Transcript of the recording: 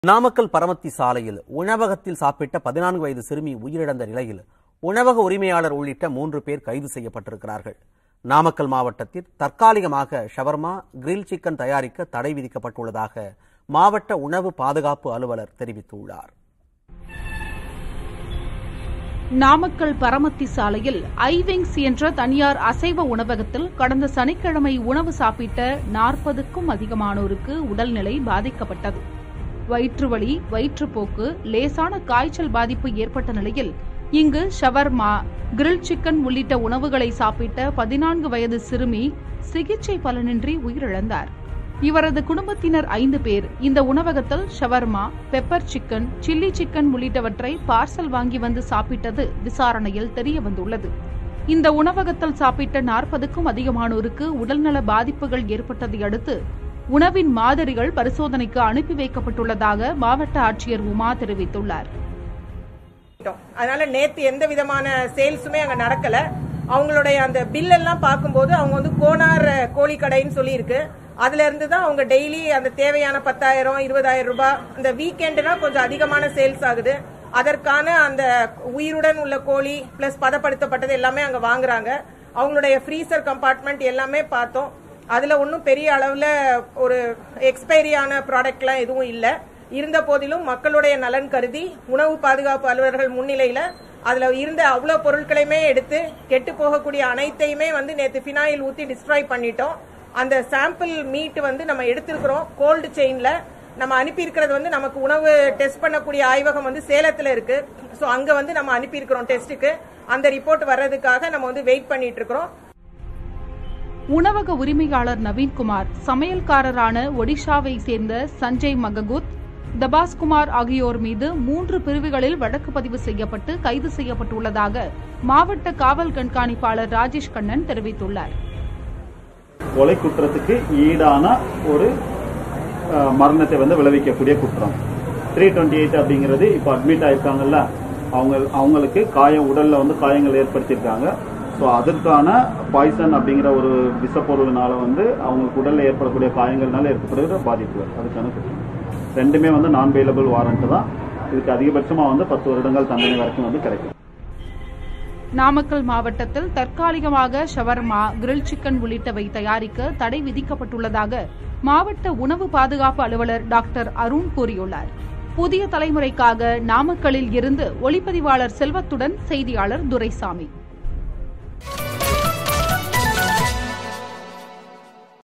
நாமக்கல் பரமத்தி சாலையில் உணவகத்தில் சாப்பிட்ட பதினான்கு வயது சிறுமி உயிரிழந்த நிலையில் உணவக உரிமையாளர் உள்ளிட்ட மூன்று பேர் கைது செய்யப்பட்டிருக்கிறார்கள் நாமக்கல் மாவட்டத்தில் தற்காலிகமாக ஷவர்மா கிரில் சிக்கன் தயாரிக்க தடை விதிக்கப்பட்டுள்ளதாக மாவட்ட உணவு பாதுகாப்பு அலுவலர் தெரிவித்துள்ளார் நாமக்கல் பரமத்தி சாலையில் ஐவிங்ஸ் என்ற தனியார் அசைவ உணவகத்தில் கடந்த சனிக்கிழமை உணவு சாப்பிட்ட நாற்பதுக்கும் அதிகமானோருக்கு உடல்நிலை பாதிக்கப்பட்டது வயிற்றுவலி வயிற்றுப்போக்கு லேசான காய்ச்சல் பாதிப்பு ஏற்பட்ட நிலையில் இங்கு ஷவர்மா கிரில் சிக்கன் உள்ளிட்ட உணவுகளை சாப்பிட்ட பதினான்கு வயது சிறுமி சிகிச்சை பலனின்றி உயிரிழந்தார் இவரது குடும்பத்தினர் ஐந்து பேர் இந்த உணவகத்தில் shawarma pepper chicken chilli chicken உள்ளிட்டவற்றை பார்சல் வாங்கி வந்து சாப்பிட்டது விசாரணையில் தெரிய வந்துள்ளது இந்த உணவகத்தில் சாப்பிட்ட நாற்பதுக்கும் அதிகமானோருக்கு உடல்நல பாதிப்புகள் ஏற்பட்டதை அடுத்து உணவின் மாதிரிகள் பரிசோதனைக்கு அனுப்பி வைக்கப்பட்டுள்ளதாக மாவட்ட ஆட்சியர் உமா தெரிவித்துள்ளார் பண்ணிட்டோம். அதனால நேத்து எந்த விதமான சேல்ஸுமே அங்க நடக்கல அவங்களுடைய அந்த பில் எல்லாம் பார்க்கும்போது அவங்க வந்து கோனார் கோழி கடைன்னு சொல்லி இருக்கு அதுல இருந்து தான் அவங்க டெய்லி அந்த தேவையான பத்தாயிரம் இருபதாயிரம் ரூபாய் அந்த வீக்கெண்டுனா கொஞ்சம் அதிகமான சேல்ஸ் ஆகுது அதற்கான அந்த உயிருடன் உள்ள கோழி பிளஸ் பதப்படுத்தப்பட்டது எல்லாமே அங்க வாங்குறாங்க அவங்களுடைய ஃப்ரீசர் கம்பார்ட்மெண்ட் எல்லாமே பார்த்தோம் அதுல ஒன்றும் பெரிய அளவுல ஒரு எக்ஸ்பைரியான ப்ராடக்ட்லாம் எதுவும் இல்லை இருந்த போதிலும் மக்களுடைய நலன் கருதி உணவு பாதுகாப்பு அலுவலர்கள் முன்னிலையில அதுல இருந்த அவ்வளவு பொருட்களையுமே எடுத்து கெட்டு போகக்கூடிய அனைத்தையுமே வந்து நேத்து பினாயில் ஊத்தி டிஸ்ட்ராய் பண்ணிட்டோம் அந்த சாம்பிள் மீட் வந்து நம்ம எடுத்திருக்கிறோம் கோல்டு செயின்ல நம்ம அனுப்பி இருக்கிறது வந்து நமக்கு உணவு டெஸ்ட் பண்ணக்கூடிய ஆய்வகம் வந்து சேலத்துல இருக்கு சோ அங்க வந்து நம்ம அனுப்பி இருக்கிறோம் டெஸ்ட்டுக்கு அந்த ரிப்போர்ட் வர்றதுக்காக நம்ம வந்து வெயிட் பண்ணிட்டு இருக்கிறோம் உணவக உரிமையாளர் நவீன்குமார் சமையல்காரரான ஒடிஷாவை சேர்ந்த சஞ்சய் மககுத் தபாஸ்குமார் ஆகியோர் மீது மூன்று பிரிவுகளில் வழக்கு பதிவு செய்யப்பட்டு கைது செய்யப்பட்டுள்ளதாக மாவட்ட காவல் கண்காணிப்பாளர் ராஜேஷ் கண்ணன் தெரிவித்துள்ளார் கொலை குற்றத்துக்கு ஈடான ஒரு அஹ், மரணத்தை வந்து விளைவிக்கக்கூடிய குற்றம் த்ரீ டுவெண்ட்டி எயிட் அப்படிங்கிறது இப்போ அட்மிட் ஆயிருக்காங்கல்ல அவங்க அவங்களுக்கு காயம் உடல்ல வந்து காயங்கள் ஏற்படுத்தியிருக்காங்க ஸோ அதற்கான பாய்சன் அப்படிங்கிற ஒரு விஷப்பொருள்னால வந்து அவங்களுக்கு உடல்ல ஏற்படக்கூடிய காயங்கள்னால ஏற்படுகிற பாதிப்புகள் அதுக்கான குற்றம் ரெண்டுமே வந்து நான் பெயிலபிள் வாரண்ட் தான் இதுக்கு அதிகபட்சமா வந்து பத்து வருடங்கள் தண்டனை வரைக்கும் வந்து கிடைக்கும் நாமக்கல் மாவட்டத்தில் தற்காலிகமாக ஷவர்மா கிரில் சிக்கன் உள்ளிட்டவை தயாரிக்க தடை விதிக்கப்பட்டுள்ளதாக மாவட்ட உணவு பாதுகாப்பு அலுவலர் டாக்டர் அருண் கூறியுள்ளார் புதிய தலைமுறைக்காக நாமக்கலில் இருந்து ஒளிப்பதிவாளர் செல்வத்துடன் செய்தியாளர் துரைசாமி